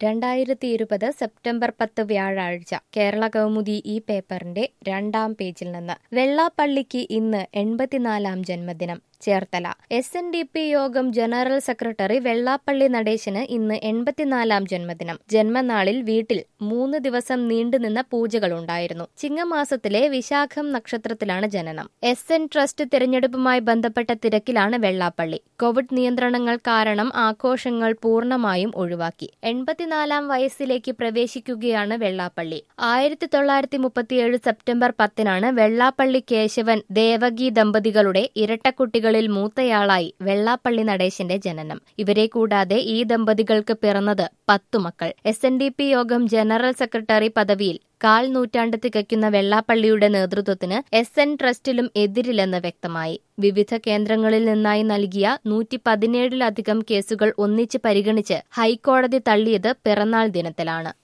രണ്ടായിരത്തി ഇരുപത് സെപ്റ്റംബർ പത്ത് വ്യാഴാഴ്ച കേരള കൗമുദി ഈ പേപ്പറിന്റെ രണ്ടാം പേജിൽ നിന്ന് വെള്ളാപ്പള്ളിക്ക് ഇന്ന് എൺപത്തിനാലാം ജന്മദിനം Cherthala S N D P യോഗം ജനറൽ സെക്രട്ടറി വെള്ളാപ്പള്ളി നടേശന് ഇന്ന് എൺപത്തിനാലാം ജന്മദിനം ജന്മനാളിൽ വീട്ടിൽ മൂന്ന് ദിവസം നീണ്ടുനിന്ന പൂജകളുണ്ടായിരുന്നു ചിങ്ങമാസത്തിലെ വിശാഖം നക്ഷത്രത്തിലാണ് ജനനം എസ് എൻ ട്രസ്റ്റ് തിരഞ്ഞെടുപ്പുമായി ബന്ധപ്പെട്ട തിരക്കിലാണ് വെള്ളാപ്പള്ളി കോവിഡ് നിയന്ത്രണങ്ങൾ കാരണം ആഘോഷങ്ങൾ പൂർണ്ണമായും ഒഴിവാക്കി എൺപത്തിനാലാം വയസ്സിലേക്ക് പ്രവേശിക്കുകയാണ് വെള്ളാപ്പള്ളി ആയിരത്തി തൊള്ളായിരത്തി മുപ്പത്തിയേഴ് സെപ്റ്റംബർ പത്തിനാണ് വെള്ളാപ്പള്ളി കേശവൻ ദേവകി ദമ്പതികളുടെ ഇരട്ടക്കുട്ടികളിൽ മൂത്തയാളായി വെള്ളാപ്പള്ളി നടേശന്റെ ജനനം ഇവരെ കൂടാതെ ഈ ദമ്പതികൾക്ക് പിറന്നത് പത്തു മക്കൾ എസ് എൻ ഡി പി യോഗം ജനറൽ സെക്രട്ടറി പദവിയിൽ കാൽ നൂറ്റാണ്ട് തികയ്ക്കുന്ന വെള്ളാപ്പള്ളിയുടെ നേതൃത്വത്തിന് എസ് എൻ ട്രസ്റ്റിലും എതിരില്ലെന്ന് വ്യക്തമായി വിവിധ കേന്ദ്രങ്ങളിൽ നിന്നായി നൽകിയ നൂറ്റി പതിനേഴിലധികം കേസുകൾ ഒന്നിച്ച് പരിഗണിച്ച് ഹൈക്കോടതി തള്ളിയത് പിറന്നാൾ ദിനത്തിലാണ്